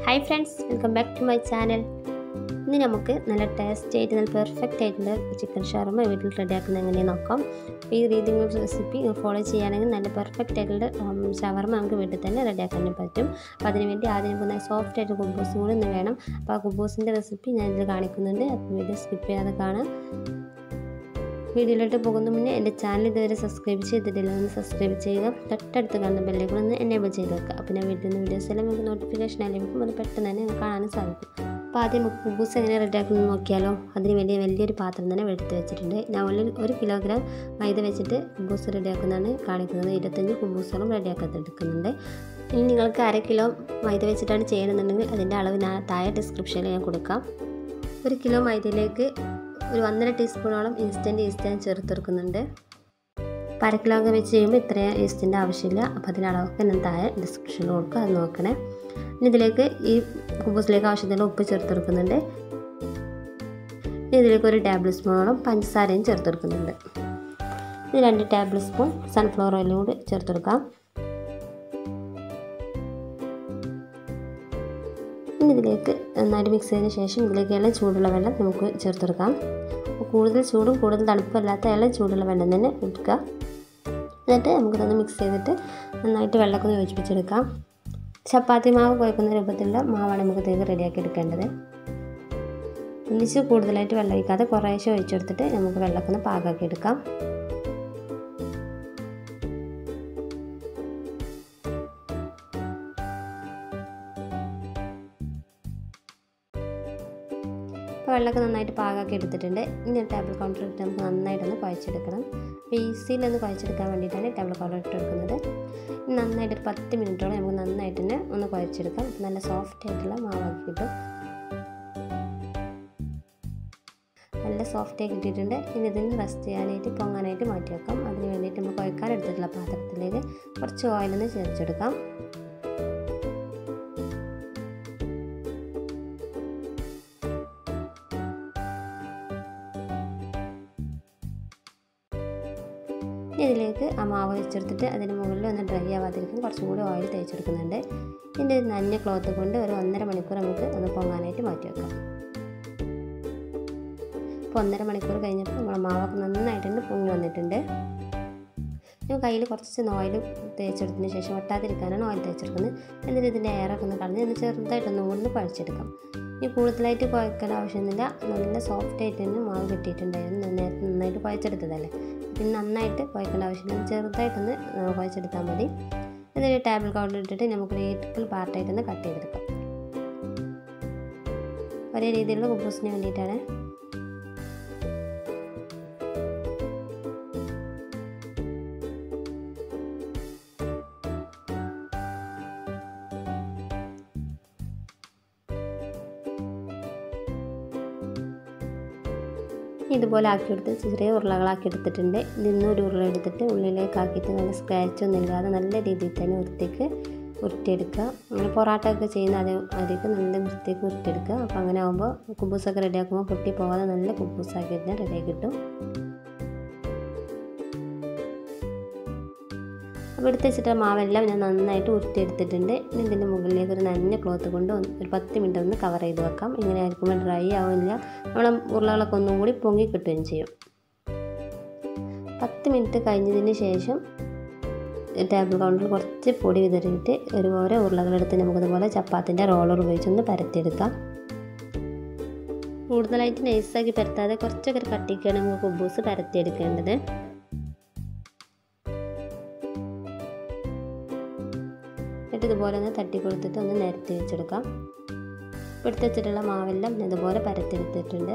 hi friends welcome back to my channel ഇന്ന് നമുക്ക് നല്ല ടേസ്റ്റ് ആയിട്ട് നല്ല പെർഫെക്റ്റ് ആയിട്ടുള്ള ചിക്കൻ ഷവർമ വീട്ടിൽ റെഡിയാക്കുന്നത് എങ്ങനെയെന്ന് നോക്കാം അപ്പോൾ ഈ രീതിയിൽ റെസിപ്പി ഫോളോ ചെയ്യുകയാണെങ്കിൽ നല്ല പെർഫെക്റ്റ് ആയിട്ടുള്ള ഷവർമ നമുക്ക് വീട്ടിൽ തന്നെ റെഡിയാക്കാൻ പറ്റും അപ്പോൾ അതിനുവേണ്ടി ആദ്യം നമുക്ക് നല്ല സോഫ്റ്റ് ആയിട്ട് കുബൂസും കൂടി ഒന്ന് വേണം അപ്പോൾ ആ കുബൂസിൻ്റെ റെസിപ്പി ഞാൻ ഇതിൽ കാണിക്കുന്നുണ്ട് അപ്പോൾ വീഡിയോ സ്കിപ്പ് ചെയ്യാതെ കാണാം വീഡിയോയിലോട്ട് പോകുന്ന മുന്നേ എൻ്റെ ചാനൽ ഇതുവരെ സബ്സ്ക്രൈബ് ചെയ്തിട്ടില്ല ഒന്ന് സബ്സ്ക്രൈബ് ചെയ്യുക തൊട്ടടുത്ത് കാണുന്ന ബെല്ലേക്ക് ഒന്ന് എനേബിൾ ചെയ്ത് വെക്കുക അപ്പോൾ ഞാൻ വീട്ടിൽ നിന്ന് വീഡിയോസ് എല്ലാം നമുക്ക് നോട്ടിഫിക്കേഷൻ ലഭിക്കും അത് പെട്ടെന്ന് തന്നെ നമുക്ക് കാണാനും സാധിക്കും അപ്പോൾ ആദ്യം നമുക്ക് കുബൂസ് എങ്ങനെ റെഡിയാക്കുന്നത് നോക്കിയാലോ അതിന് വേണ്ടി വലിയൊരു പാത്രം തന്നെ എടുത്ത് വെച്ചിട്ടുണ്ട് ഞാൻ ഉള്ളിൽ ഒരു കിലോഗ്രാം മൈദ വെച്ചിട്ട് കുബൂസ് റെഡിയാക്കുന്നതാണ് കാണിക്കുന്നത് ഇരുപത്തഞ്ച് കുബൂസുകളും റെഡിയാക്കാൻ എടുക്കുന്നുണ്ട് ഇനി നിങ്ങൾക്ക് അര കിലോ മൈദ വെച്ചിട്ടാണ് ചെയ്യണമെന്നുണ്ടെങ്കിൽ അതിൻ്റെ അളവ് ഞാൻ താഴെ ഡിസ്ക്രിപ്ഷനിൽ ഞാൻ കൊടുക്കാം ഒരു കിലോ മൈദയിലേക്ക് ഒരു ഒന്നര ടീസ്പൂണോളം ഇൻസ്റ്റൻറ്റ് ഈസ്റ്റ് ഞാൻ ചേർത്തെടുക്കുന്നുണ്ട് അപ്പോൾ അര കിലോ ഒക്കെ വെച്ച് ചെയ്യുമ്പോൾ ഇത്രയും ഈസ്റ്റിൻ്റെ ആവശ്യമില്ല അപ്പോൾ അതിൻ്റെ അളവൊക്കെ ഞാൻ താഴെ ഡിസ്ക്രിപ്ഷനിൽ കൊടുക്കുക അത് നോക്കണേ ഇനി ഇതിലേക്ക് ഈ കുബൂസിലേക്ക് ആവശ്യത്തിനുള്ള ഉപ്പ് ചേർത്തെടുക്കുന്നുണ്ട് ഇനി ഇതിലേക്ക് ഒരു ടേബിൾ സ്പൂണോളം പഞ്ചസാരയും ചേർത്തെടുക്കുന്നുണ്ട് ഇനി രണ്ട് ടേബിൾ സ്പൂൺ സൺഫ്ലവർ ഓയിലും കൂടി ചേർത്തെടുക്കാം ഇനി ഇതിലേക്ക് നന്നായിട്ട് മിക്സ് ചെയ്തതിന് ശേഷം ഇതിലേക്ക് ഇളം ചൂടുള്ള വെള്ളം നമുക്ക് ചേർത്തെടുക്കാം കൂടുതൽ ചൂടും കൂടുതൽ തണുപ്പല്ലാത്ത ഇളം ചൂടുള്ള വെള്ളം തന്നെ എടുക്കുക എന്നിട്ട് നമുക്കിതൊന്ന് മിക്സ് ചെയ്തിട്ട് നന്നായിട്ട് വെള്ളമൊക്കെ ഒന്ന് യോജിപ്പിച്ചെടുക്കാം ചപ്പാത്തി മാവ് കുഴക്കുന്ന രൂപത്തിലുള്ള മാവാണ് നമുക്ക് ഇത് റെഡിയാക്കി എടുക്കേണ്ടത് ഒന്നിച്ച് കൂടുതലായിട്ട് വെള്ളം ഒഴിക്കാതെ കുറേശ്ശെ ഒഴിച്ചെടുത്തിട്ട് നമുക്ക് വെള്ളമൊക്കെ ഒന്ന് പാകാക്കി എടുക്കാം അപ്പോൾ വെള്ളമൊക്കെ നന്നായിട്ട് പാകമാക്കി എടുത്തിട്ടുണ്ട് ഇനി ടേബിൾ കൗണ്ടർ ഇട്ട് നമുക്ക് നന്നായിട്ടൊന്ന് കുഴച്ചെടുക്കണം അപ്പോൾ ഈസിയിലൊന്ന് കുഴച്ചെടുക്കാൻ വേണ്ടിയിട്ടാണ് ടേബിൾ കൗണ്ടർ ഇട്ട് എടുക്കുന്നത് നന്നായിട്ട് ഒരു പത്ത് മിനിറ്റോളം നമുക്ക് നന്നായിട്ട് തന്നെ ഒന്ന് കുഴച്ചെടുക്കാം അപ്പോൾ നല്ല സോഫ്റ്റ് ആയിട്ടുള്ള മാവാക്കി കിട്ടും നല്ല സോഫ്റ്റ് ആയി കിട്ടിയിട്ടുണ്ട് ഇനി ഇതിന് റെസ്റ്റ് ചെയ്യാനായിട്ട് പൊങ്ങാനായിട്ട് മാറ്റി വെക്കാം അതിന് വേണ്ടിയിട്ട് നമുക്ക് കുഴക്കാൻ എടുത്തിട്ടുള്ള പാത്രത്തിലേക്ക് കുറച്ച് ഓയിലൊന്ന് ചേർച്ചെടുക്കാം ഇതിലേക്ക് ആ മാവ് വെച്ചെടുത്തിട്ട് അതിന് മുകളിൽ ഒന്ന് ഡ്രൈ ആവാതിരിക്കും കുറച്ചും കൂടി ഓയിൽ തേച്ചെടുക്കുന്നുണ്ട് ഇതിൻ്റെ നനഞ്ഞ ക്ലോത്ത് കൊണ്ട് ഒരു ഒന്നര മണിക്കൂർ നമുക്ക് ഒന്ന് പൊങ്ങാനായിട്ട് മാറ്റി വെക്കാം ഇപ്പോൾ ഒന്നര മണിക്കൂർ കഴിഞ്ഞപ്പോൾ നമ്മുടെ മാവൊക്കെ നന്നായിട്ടുണ്ട് പൊങ്ങി വന്നിട്ടുണ്ട് ഞാൻ കയ്യിൽ കുറച്ച് ഓയിൽ തേച്ചെടുത്തതിന് ശേഷം ഒട്ടാതിരിക്കാനാണ് ഓയിൽ തേച്ചെടുക്കുന്നത് എന്നിട്ട് ഇതിൻ്റെ എയറൊക്കെ ഒന്ന് കളഞ്ഞ് ഒന്ന് ചെറുതായിട്ടൊന്നും കൂടി കുഴച്ചെടുക്കാം ഇനി കൂടുതലായിട്ട് കുഴക്കേണ്ട ആവശ്യമൊന്നുമില്ല നല്ല സോഫ്റ്റ് ആയിട്ട് തന്നെ മാവ് കിട്ടിയിട്ടുണ്ടായിരുന്നു നേരത്തെ നന്നായിട്ട് കുഴച്ചെടുത്തതല്ലേ പിന്നെ നന്നായിട്ട് കുഴക്കേണ്ട ആവശ്യമില്ല ചെറുതായിട്ടൊന്ന് കുഴച്ചെടുത്താൽ മതി എന്നിട്ട് ടേബിൾ കൗണ്ടർ ഇട്ടിട്ട് നമുക്ക് ഈക്വൽ പാർട്ടായിട്ടൊന്ന് കട്ട് ചെയ്തെടുക്കാം ഒരേ രീതിയിലുള്ള കുബൂസിന് വേണ്ടിയിട്ടാണ് ഇതുപോലെ ആക്കിയെടുത്ത് ചെറിയ ഉരുളകളാക്കി എടുത്തിട്ടുണ്ട് ഇതിന്ന് ഒരു ഉരുള എടുത്തിട്ട് ഉള്ളിലേക്ക് ആക്കിയിട്ട് നല്ല സ്ക്രാച്ച് ഒന്നും ഇല്ലാതെ നല്ല രീതിയിൽ തന്നെ വൃത്തിക്ക് ഉരുട്ടിയെടുക്കുക അങ്ങനെ പൊറാട്ട ഒക്കെ ചെയ്യുന്ന അതേ അതിലേക്ക് നല്ല വൃത്തിക്ക് ഉരുട്ടിയെടുക്കുക അപ്പോൾ അങ്ങനെ ആകുമ്പോൾ കുബൂസൊക്കെ റെഡിയാക്കുമ്പോൾ പൊട്ടി പോകാതെ നല്ല കുബൂസാക്കി തന്നെ റെഡിയാക്കി കിട്ടും അപ്പോൾ എടുത്ത് വെച്ചിട്ട് മാവെല്ലാം ഞാൻ നന്നായിട്ട് ഉരുട്ടിയെടുത്തിട്ടുണ്ട് ഇനി ഇതിൻ്റെ മുകളിലേക്ക് ഒരു നനഞ്ഞ ക്ലോത്ത് കൊണ്ട് ഒരു പത്ത് മിനിറ്റ് ഒന്ന് കവർ ചെയ്ത് വെക്കാം ഇങ്ങനെ ആയിരിക്കുമ്പോൾ ഡ്രൈ ആവില്ല നമ്മളെ ഉരുളകളൊക്കെ ഒന്നും കൂടി പൊങ്ങി കിട്ടുകയും ചെയ്യും പത്ത് മിനിറ്റ് കഴിഞ്ഞതിന് ശേഷം ടേബിൾ കൗണ്ടറിൽ കുറച്ച് പൊടി വിതറിയിട്ട് ഒരു ഓരോ ഉരുളകളെടുത്ത് നമുക്കതുപോലെ ചപ്പാത്തിൻ്റെ റോളർ ഉപയോഗിച്ചൊന്ന് പരത്തിയെടുക്കാം കൂടുതലായിട്ട് നൈസാക്കി പരത്താതെ കുറച്ചൊക്കെ കട്ടിക്കാണ് നമുക്ക് കുബൂസ് പരത്തിയെടുക്കേണ്ടത് എന്നിട്ട് ഇതുപോലെ ഒന്ന് തട്ടി കൊടുത്തിട്ട് ഒന്ന് നിരത്തി വെച്ചെടുക്കാം എടുത്ത് വെച്ചിട്ടുള്ള മാവെല്ലാം ഇതുപോലെ പരത്തിയെടുത്തിട്ടുണ്ട്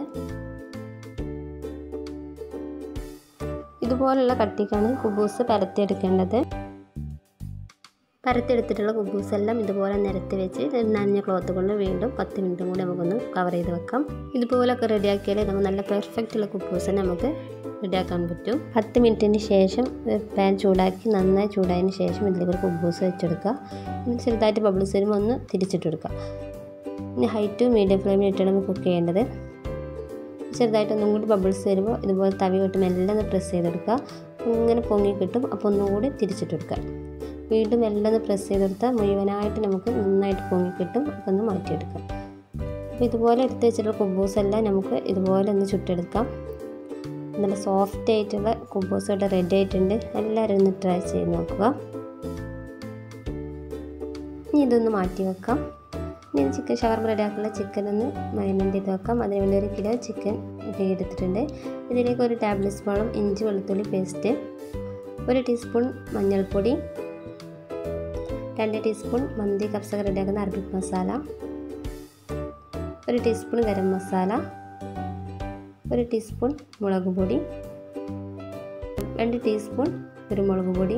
ഇതുപോലുള്ള കട്ടിക്കാണ് കുബൂസ് പരത്തിയെടുക്കേണ്ടത് പരത്തിയെടുത്തിട്ടുള്ള കുബൂസ് എല്ലാം ഇതുപോലെ നിരത്തി വെച്ച് നനഞ്ഞ ക്ലോത്ത് കൊണ്ട് വീണ്ടും പത്ത് മിനിറ്റും കൂടി നമുക്കൊന്ന് കവർ ചെയ്ത് വെക്കാം ഇതുപോലൊക്കെ റെഡിയാക്കിയാൽ നമുക്ക് നല്ല പെർഫെക്റ്റുള്ള കുബൂസ് നമുക്ക് റെഡിയാക്കാൻ പറ്റും പത്ത് മിനിറ്റിന് ശേഷം പാൻ ചൂടാക്കി നന്നായി ചൂടായതിന് ശേഷം ഇതിലേക്ക് ഒരു കുബൂസ് വെച്ചെടുക്കുക ഇനി ചെറുതായിട്ട് ബബിൾസ് വരുമ്പോൾ ഒന്ന് തിരിച്ചിട്ടെടുക്കുക ഇനി ഹൈ ടു മീഡിയം ഫ്ലെയിമിൽ ഇട്ടാണ് നമുക്ക് കുക്ക് ചെയ്യേണ്ടത് ചെറുതായിട്ട് ഒന്നും കൂടി ബബിൾസ് വരുമ്പോൾ ഇതുപോലെ തവി തൊട്ട് മെല്ലെ ഒന്ന് പ്രസ് ചെയ്തെടുക്കുക ഇങ്ങനെ പൊങ്ങി കിട്ടും അപ്പോൾ ഒന്നും കൂടി തിരിച്ചിട്ടെടുക്കുക വീണ്ടും എല്ലാം ഒന്ന് പ്രസ് ചെയ്തെടുത്താൽ മുഴുവനായിട്ട് നമുക്ക് നന്നായിട്ട് പൊങ്ങി കിട്ടും അപ്പോൾ ഒന്ന് മാറ്റിയെടുക്കാം അപ്പോൾ ഇതുപോലെ എടുത്ത് വെച്ചിട്ടുള്ള കുബൂസ് എല്ലാം നമുക്ക് ഇതുപോലെ ഒന്ന് ചുട്ടെടുക്കാം നല്ല സോഫ്റ്റ് ആയിട്ടുള്ള കുബൂസ് ഇവിടെ റെഡി ആയിട്ടുണ്ട് എല്ലാവരും ഒന്ന് ട്രൈ ചെയ്ത് നോക്കുക ഇനി ഇതൊന്ന് മാറ്റി വെക്കാം ഇനി ചിക്കൻ ഷവർമ റെഡിയാക്കുള്ള ചിക്കൻ ഒന്ന് മൈനൻ്റ് ചെയ്ത് വെക്കാം അതിന് വേണ്ടി ഒരു കിലോ ചിക്കൻ എടുത്തിട്ടുണ്ട് ഇതിലേക്ക് ഒരു ടേബിൾ സ്പൂണും ഇഞ്ചി വെളുത്തുള്ളി പേസ്റ്റ് ഒരു ടീസ്പൂൺ മഞ്ഞൾപ്പൊടി രണ്ട് ടീസ്പൂൺ മന്തി കപ്സക റെഡിയാക്കുന്ന അറബിക് മസാല ഒരു ടീസ്പൂൺ ഗരം മസാല ഒരു ടീസ്പൂൺ മുളക് പൊടി രണ്ട് ടീസ്പൂൺ കുരുമുളക് പൊടി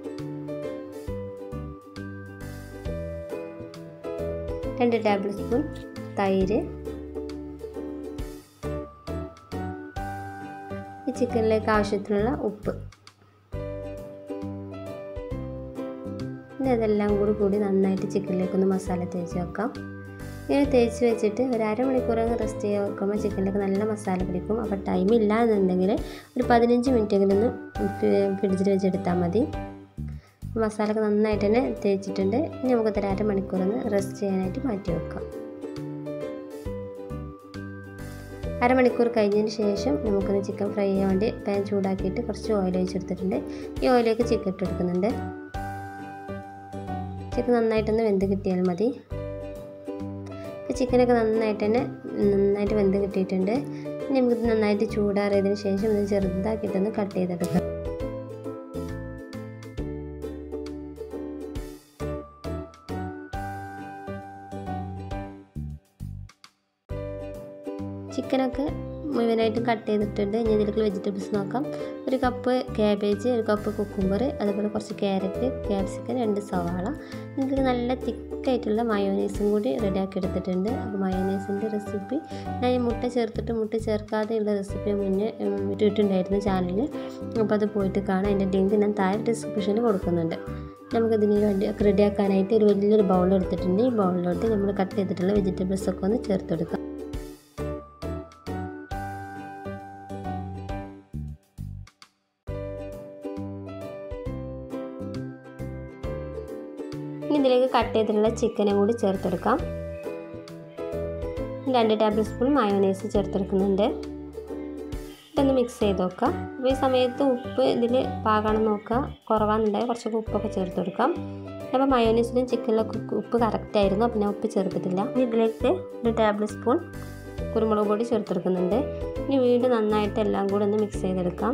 രണ്ട് ടേബിൾ സ്പൂൺ തൈര് ഈ ചിക്കനിലേക്ക് ആവശ്യത്തിനുള്ള ഉപ്പ് ഇനി അതെല്ലാം കൂടി കൂടി നന്നായിട്ട് ചിക്കനിലേക്കൊന്ന് മസാല തേച്ച് വെക്കാം ഇങ്ങനെ തേച്ച് വെച്ചിട്ട് ഒരു അരമണിക്കൂർ റെസ്റ്റ് ചെയ്യാൻ വെക്കുമ്പോൾ ചിക്കനിലേക്ക് നല്ല മസാല പിടിക്കും അപ്പോൾ ടൈം ഇല്ല എന്നുണ്ടെങ്കിൽ ഒരു പതിനഞ്ച് മിനിറ്റെങ്കിലും ഒന്ന് ഫ്രിഡ്ജിൽ വെച്ചെടുത്താൽ മതി മസാലയൊക്കെ നന്നായിട്ട് തന്നെ തേച്ചിട്ടുണ്ട് ഇനി നമുക്കതൊരു അരമണിക്കൂർ ഒന്ന് റെസ്റ്റ് ചെയ്യാനായിട്ട് മാറ്റി വെക്കാം അരമണിക്കൂർ കഴിഞ്ഞതിന് ശേഷം നമുക്കൊന്ന് ചിക്കൻ ഫ്രൈ ചെയ്യാൻ വേണ്ടി പാൻ ചൂടാക്കിയിട്ട് കുറച്ച് ഓയിൽ ഒഴിച്ചെടുത്തിട്ടുണ്ട് ഈ ഓയിലേക്ക് ചിക്കൻ ഇട്ടെടുക്കുന്നുണ്ട് ചിക്കൻ നന്നായിട്ടൊന്ന് വെന്ത് കിട്ടിയാൽ മതി ഇപ്പോൾ ചിക്കനൊക്കെ നന്നായിട്ട് തന്നെ നന്നായിട്ട് വെന്ത് കിട്ടിയിട്ടുണ്ട് ഇനി നമുക്ക് നന്നായിട്ട് ചൂടാറിയതിന് ശേഷം ഇത് ചെറുതാക്കിയിട്ടൊന്ന് കട്ട് ചെയ്തെടുക്കാം ചിക്കനൊക്കെ മുഴുവനായിട്ടും കട്ട് ചെയ്തിട്ടുണ്ട് ഇനി ഇതിലേക്ക് വെജിറ്റബിൾസ് നോക്കാം ഒരു കപ്പ് ക്യാബേജ് ഒരു കപ്പ് കുക്കുംബർ അതുപോലെ കുറച്ച് ക്യാരറ്റ് ക്യാപ്സിക്കൻ രണ്ട് സവാള ഇതിലേക്ക് നല്ല തിക്കായിട്ടുള്ള മയോനൈസും കൂടി റെഡിയാക്കി എടുത്തിട്ടുണ്ട് അപ്പോൾ മയോനൈസിൻ്റെ റെസിപ്പി ഞാൻ ഈ മുട്ട ചേർത്തിട്ട് മുട്ട ചേർക്കാതെയുള്ള റെസിപ്പി മുന്നേ ഇട്ടിട്ടുണ്ടായിരുന്നു ചാനലിൽ അപ്പോൾ അത് പോയിട്ട് കാണാം അതിൻ്റെ ലിങ്ക് ഞാൻ താഴെ ഡിസ്ക്രിപ്ഷനിൽ കൊടുക്കുന്നുണ്ട് നമുക്കതിന് വേണ്ടി റെഡിയാക്കാനായിട്ട് ഒരു വലിയൊരു ബൗൾ എടുത്തിട്ടുണ്ട് ഈ ബൗളിലോട്ട് നമ്മൾ കട്ട് ചെയ്തിട്ടുള്ള വെജിറ്റബിൾസ് ഒക്കെ ഒന്ന് ചേർത്തെടുക്കാം ഇനി ഇതിലേക്ക് കട്ട് ചെയ്തിട്ടുള്ള ചിക്കനും കൂടി ചേർത്തെടുക്കാം രണ്ട് ടേബിൾ സ്പൂൺ മയോനൈസ് ചേർത്തെടുക്കുന്നുണ്ട് ഇതൊന്ന് മിക്സ് ചെയ്ത് നോക്കാം അപ്പോൾ ഈ സമയത്ത് ഉപ്പ് ഇതിൽ പാകണമെന്ന് നോക്കുക കുറവാണെന്നുണ്ടെങ്കിൽ കുറച്ചൊക്കെ ഉപ്പൊക്കെ ചേർത്ത് കൊടുക്കാം അപ്പോൾ മയോനൈസിലും ചിക്കനിലൊക്കെ ഉപ്പ് കറക്റ്റായിരുന്നു അപ്പോൾ ഞാൻ ഉപ്പ് ചേർത്തിട്ടില്ല ഇനി ഇതിലേക്ക് ഒരു ടേബിൾ സ്പൂൺ കുരുമുളക് പൊടി ചേർത്തെടുക്കുന്നുണ്ട് ഇനി വീണ്ടും നന്നായിട്ട് എല്ലാം കൂടി ഒന്ന് മിക്സ് ചെയ്തെടുക്കാം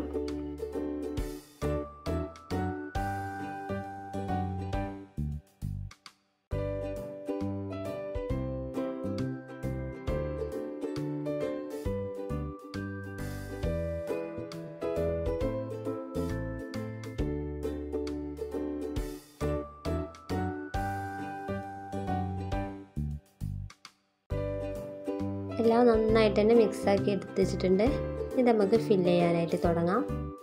എല്ലാം നന്നായിട്ട് തന്നെ മിക്സാക്കി എടുത്ത് വെച്ചിട്ടുണ്ട് ഇത് നമുക്ക് ഫില്ല് ചെയ്യാനായിട്ട് തുടങ്ങാം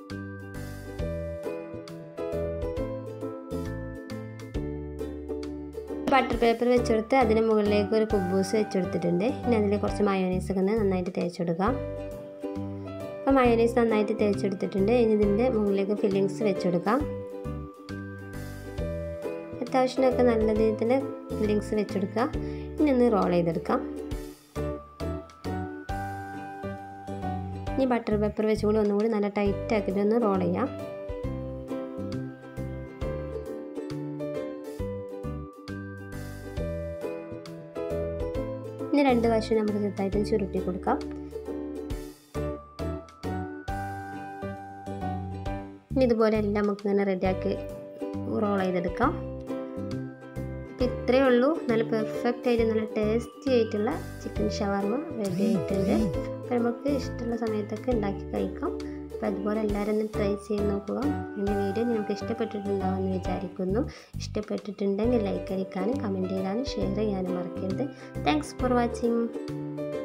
ബട്ടർ പേപ്പർ വെച്ചെടുത്ത് അതിന് മുകളിലേക്ക് ഒരു കുബൂസ് വെച്ചെടുത്തിട്ടുണ്ട് ഇനി അതിൽ കുറച്ച് മയോനൈസ് ഒക്കെ ഒന്ന് നന്നായിട്ട് തേച്ചെടുക്കാം അപ്പോൾ മയോനൈസ് നന്നായിട്ട് തേച്ചെടുത്തിട്ടുണ്ട് ഇനി ഇതിൻ്റെ മുകളിലേക്ക് ഫില്ലിങ്സ് വെച്ചെടുക്കാം അത്യാവശ്യമൊക്കെ നല്ല രീതിയിൽ തന്നെ ഫില്ലിങ്സ് വെച്ചെടുക്കുക ഇനി ഒന്ന് റോൾ ചെയ്തെടുക്കാം ഇനി ബട്ടർ പേപ്പർ വെച്ചുകൊണ്ട് ഒന്നുകൂടി നല്ല ടൈറ്റ് ആക്കിയിട്ട് ഒന്ന് റോൾ ചെയ്യാം ഇനി രണ്ട് വശം നമുക്ക് ചെറുതായിട്ട് ചുരുട്ടി കൊടുക്കാം ഇനി ഇതുപോലെ എല്ലാം നമുക്ക് ഇങ്ങനെ റെഡിയാക്കി റോൾ ചെയ്തെടുക്കാം അപ്പോൾ ഇത്രയേ ഉള്ളൂ നല്ല പെർഫെക്റ്റ് ആയിട്ട് നല്ല ടേസ്റ്റി ആയിട്ടുള്ള ചിക്കൻ ഷവർമ റെഡി ആയിട്ടുണ്ട് അപ്പോൾ നമുക്ക് ഇഷ്ടമുള്ള സമയത്തൊക്കെ ഉണ്ടാക്കി കഴിക്കാം അപ്പോൾ അതുപോലെ എല്ലാവരും ഒന്ന് ട്രൈ ചെയ്ത് നോക്കുക എൻ്റെ വീഡിയോ നിങ്ങൾക്ക് ഇഷ്ടപ്പെട്ടിട്ടുണ്ടാവുമെന്ന് വിചാരിക്കുന്നു ഇഷ്ടപ്പെട്ടിട്ടുണ്ടെങ്കിൽ ലൈക്ക് അടിക്കാനും കമൻറ്റ് ചെയ്യാനും ഷെയർ ചെയ്യാനും മറക്കരുത് താങ്ക്സ് ഫോർ വാച്ചിങ്